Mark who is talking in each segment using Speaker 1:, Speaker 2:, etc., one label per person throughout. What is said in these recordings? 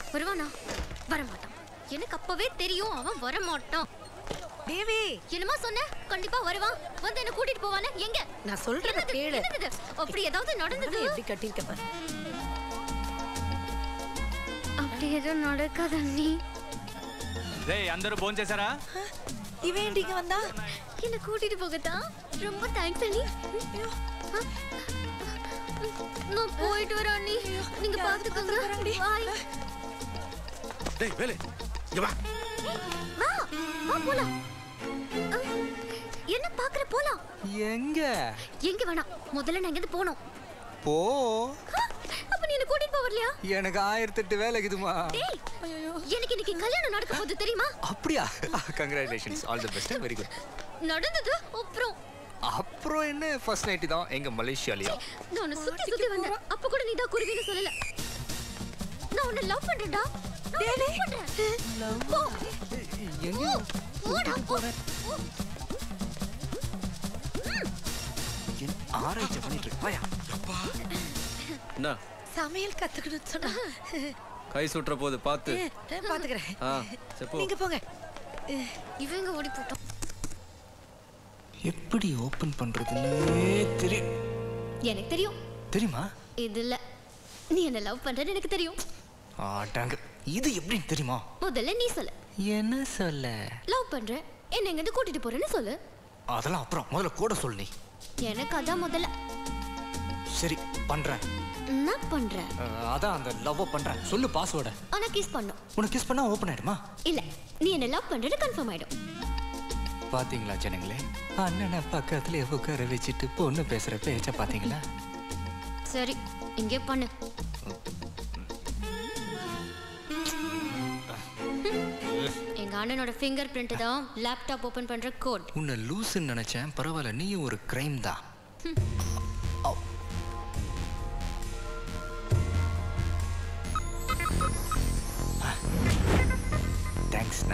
Speaker 1: வருவானா வரமாட்டான் எனக்கு அப்பவே தெரியும் அவன் வரமாட்டான்
Speaker 2: தேவி
Speaker 1: என்னமா சொன்ன கண்டிப்பா வருவான் வந்து என்ன கூட்டிட்டு போவானே எங்க
Speaker 2: நான் சொல்றத
Speaker 1: என்னது?
Speaker 2: கேளு
Speaker 1: என்னது இது? அப்படி ஏதாவது நடந்தது
Speaker 2: உடனே எப்படி கட்டியிருக்க பாரு
Speaker 1: அப்படி எதுவும் நடக்காத நீ
Speaker 3: రే అందరూ భోంచేశారా
Speaker 2: இவன் ஏன்டி இங்க வந்தா
Speaker 1: என்ன கூட்டிட்டு போகத்தான் ரொம்ப தேங்க்ஸ் அண்ணி ஆ? நான் போயிட்டு வரேன் அண்ணி நீங்க பாத்துக்கோங்க பாய்
Speaker 4: டேய் வேலு இங்க வா
Speaker 1: வா வா போலாம் ஆ, என்ன பாக்குற போலாம்
Speaker 5: எங்க
Speaker 1: எங்க வேணாம் முதல்ல நான் இங்கிருந்து போனோம்
Speaker 5: போ
Speaker 1: அப்ப நீ என்ன கூட்டிட்டு போவலையா
Speaker 5: எனக்கு ஆயிரத்தெட்டு வேலை இருக்குதுமா
Speaker 1: டேய் எனக்கு இன்னைக்கு கல்யாணம் நடக்க போகுது தெரியுமா
Speaker 5: அப்படியா congratulations all the best very good
Speaker 1: நடந்தது அப்புறம்
Speaker 5: அப்புறம் என்ன ஃபர்ஸ்ட் நைட்டு தான் எங்க மலேசியாலயா
Speaker 1: நான் உன்னை சுத்தி சுத்தி வந்தேன் அப்ப கூட நீ தான் குருவின்னு சொல்லல நான் உன்னை லவ் பண்றேன்டா நான் உன்னை லவ் பண்றேன் போ.
Speaker 5: எங்க
Speaker 1: போடா, போ. போ.
Speaker 5: என் ஆராய்ச்சி பண்ணிட்டு இருக்கு வாயா
Speaker 3: என்ன
Speaker 2: சமையல் கத்துக்கணும்னு சொன்னா
Speaker 3: கை சுட்டுற போது பார்த்து
Speaker 2: நான் பாத்துக்கிறேன்
Speaker 3: ஆ செப்போ
Speaker 2: நீங்க போங்க
Speaker 1: இவங்க ஓடி போட்டோம்
Speaker 5: எப்படி ஓபன் பண்றதுன்னே தெரியும்
Speaker 1: எனக்கு தெரியும்
Speaker 5: தெரியுமா
Speaker 1: இது இல்ல நீ என்ன லவ் பண்றேன்னு எனக்கு தெரியும்
Speaker 5: ஆட்டாங்க இது எப்படின்னு தெரியுமா
Speaker 1: முதல்ல நீ சொல்லு
Speaker 5: என்ன சொல்ல
Speaker 1: லவ் பண்றேன் என்ன எங்கிருந்து கூட்டிட்டு போறேன்னு சொல்லு
Speaker 5: அதெல்லாம் அப்புறம் முதல்ல கூட சொல் நீ
Speaker 1: எனக்கு அதான் முதல்ல
Speaker 5: சரி பண்றேன்
Speaker 1: நான் பண்றேன்
Speaker 5: அஹ், அதான் அந்த லவ் பண்றேன் சொல்லு பாஸ்வேர்டை
Speaker 1: ஆனா கிஸ் பண்ணும்
Speaker 5: உனக்கு கிஸ் பண்ணா ஓப்பன் ஆயிடுமா
Speaker 1: இல்ல நீ என்ன லவ் பண்றது கன்ஃபார்ம் ஆயிடும்
Speaker 5: பாத்தீங்களா ஜனங்களே அண்ணனை பக்கத்துல உட்கார வச்சுட்டு பொண்ணு பேசுற பேச்ச பாத்தீங்களா
Speaker 1: சரி இங்கே பண்ணு எங்க அண்ணனோட ஃபிங்கர் பிரிண்ட் தான் லேப்டாப் ஓபன் பண்ற கோட்
Speaker 5: உன்னை லூசுன்னு நினைச்சேன் பரவாயில்ல நீயும் ஒரு கிரைம் தான் தேங்க்ஸ்ண்ணா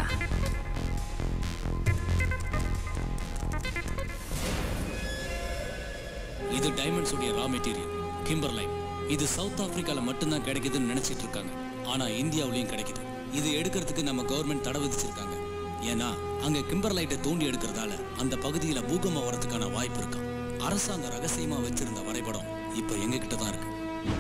Speaker 6: இது டைமண்ட்ஸ் உடைய ரா மெட்டீரியல் கிம்பர்லைன் இது சவுத் ஆப்பிரிக்கால மட்டும்தான் கிடைக்குதுன்னு நினைச்சிட்டு இருக்காங்க ஆனா இந்தியாவுலயும் கிடைக்குது இது எடுக்கிறதுக்கு நம்ம கவர்மெண்ட் தடை விதிச்சிருக்காங்க ஏன்னா அங்க கிம்பர்லைட்டை தோண்டி எடுக்கிறதால அந்த பகுதியில பூகம்பம் வரதுக்கான வாய்ப்பு இருக்காம் அரசாங்கம் ரகசியமா வச்சிருந்த வரைபடம் இப்ப எங்க கிட்ட தான் இருக்கு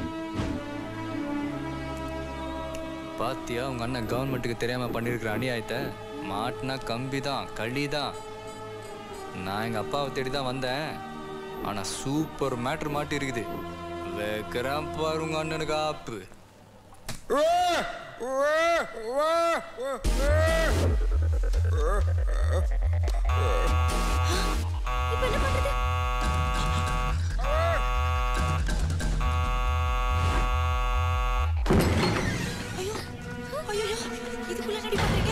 Speaker 5: பாத்தியா உங்க அண்ணன் கவர்மெண்ட்டுக்கு தெரியாம பண்ணிருக்கிற அநியாயத்தை மாட்டினா கம்பி தான் களி தான் நான் எங்க அப்பாவை தேடி தான் வந்தேன் ஆனா சூப்பர் மேட்ரு மாட்டி இருக்குது வைக்கிறான் பாரு உங்க அண்ணனுக்கு ஆப்பு
Speaker 1: இப்போ என்ன பண்றது
Speaker 2: ஐயோ ஐயோ இதுக்குள்ள நடி பண்றீங்க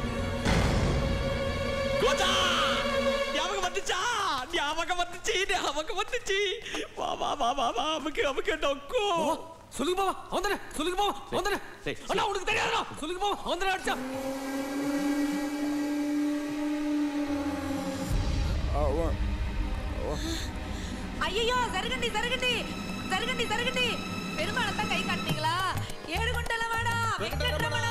Speaker 7: கோச்சா ஞாபகம் வந்துச்சா ஞாபகம் வந்துச்சு ஞாபகம் வந்துச்சு வா வா வா வா வா அமுக்கு அமுக்கு டொக்கு
Speaker 8: சொல்லுங்க பாவா அவன் சொல்லுங்க பாவா அவன்
Speaker 7: டேய்,
Speaker 8: அண்ணா உனக்கு தெரியாதா சொல்லுங்க பாவா அவன் அடிச்சா
Speaker 2: ஐயோ சருகண்டி சருகண்டி சருகண்டி சருகண்டி பெருமாளை தான் கை காட்டினீங்களா ஏழு குண்டல வேணாம் வெங்கட்ரமணா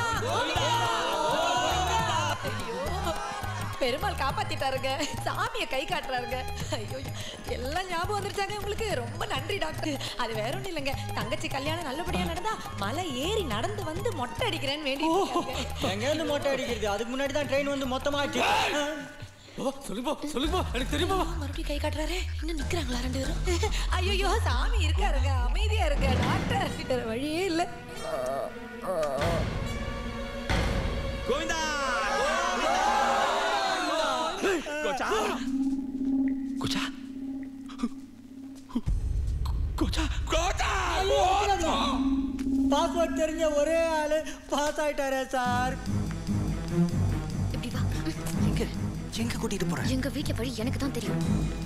Speaker 2: ஐயோ பெருமாள் காப்பாத்திட்டாருங்க சாமியை கை காட்டுறாருங்க ஐயோ எல்லாம் ஞாபகம் வந்துருச்சாங்க உங்களுக்கு ரொம்ப நன்றி டாக்டர் அது வேற ஒண்ணும் இல்லைங்க தங்கச்சி கல்யாணம் நல்லபடியா நடந்தா மலை ஏறி நடந்து வந்து மொட்டை அடிக்கிறேன்னு வேண்டி
Speaker 7: எங்க இருந்து மொட்டை அடிக்கிறது அதுக்கு முன்னாடி தான் ட்ரெயின் வந்து மொத்தமா
Speaker 8: சொல்லுங்க பாவா சொல்லுங்க பாவா எனக்கு தெரியுமா
Speaker 2: மறுபடியும் கை காட்டுறாரு இன்னும் நிக்கிறாங்களா ரெண்டு பேரும் ஐயோ சாமி இருக்காருங்க அமைதியா இருங்க டாக்டர் வேற வழியே இல்ல
Speaker 7: கோவிந்தா கோச்சா
Speaker 5: குச்சா
Speaker 7: கோச்சா கோச்சா
Speaker 9: பாஸ்வேர்ட் தெரிஞ்ச ஒரே ஆளு பாஸ் ஆயிட்டாரே சார்
Speaker 1: இப்படி வா
Speaker 5: எங்க எங்க கூட்டிட்டு போற
Speaker 1: எங்க வீட்ல வழி எனக்கு தான் தெரியும்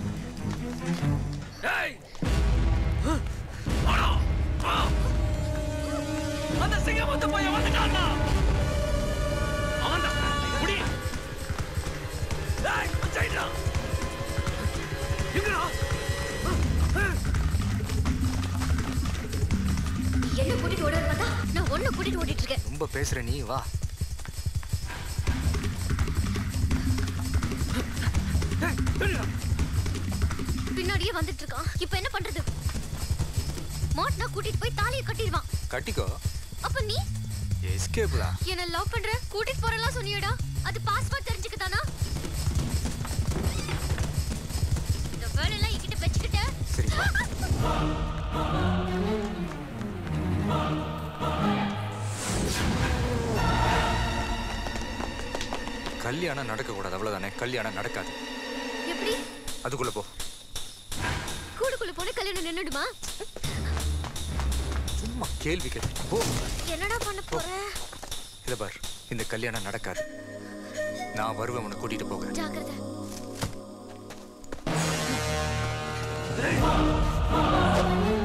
Speaker 8: அந்த சிங்கமத்து பையன் வந்துட்டான்டா அவன் தான் குடி டேய் வச்சிடா எங்கடா
Speaker 1: என்ன கூட்டிட்டு ஓட பார்த்தா நான் பொண்ணு கூட்டிட்டு ஓடிட்டு இருக்கேன்
Speaker 5: ரொம்ப பேசுற நீ வா
Speaker 1: பின்னாடியே வந்துட்டு இருக்கான் இப்போ என்ன பண்றது மாட்னா கூட்டிட்டு போய் தாலியை கட்டிடுவான்
Speaker 5: கட்டிக்கோ
Speaker 1: அப்ப நீ
Speaker 5: எஸ்கேப் தான்
Speaker 1: என்ன லவ் பண்ற கூட்டிட்டு போறலாம் சொன்னியடா அது பாஸ்வேர்ட் தெரிஞ்சுக்கதானா இந்த வேலையெல்லாம் என்கிட்ட வச்சுக்கிட்ட
Speaker 5: சரி வா கல்யாணம் நடக்கக்கூடாது அவ்வளவுதானே கல்யாணம் நடக்காது
Speaker 1: எப்படி
Speaker 5: அதுக்குள்ள போ
Speaker 1: கூடுக்குள்ள போன கல்யாணம் நின்னுடுமா
Speaker 5: சும்மா கேள்வி கேட்டு போ
Speaker 1: என்னடா பண்ண போற
Speaker 5: இத பார் இந்த கல்யாணம் நடக்காது நான் வருவேன் உன்னை கூட்டிட்டு போக
Speaker 1: ஜாக்கிரதை
Speaker 5: ஏய்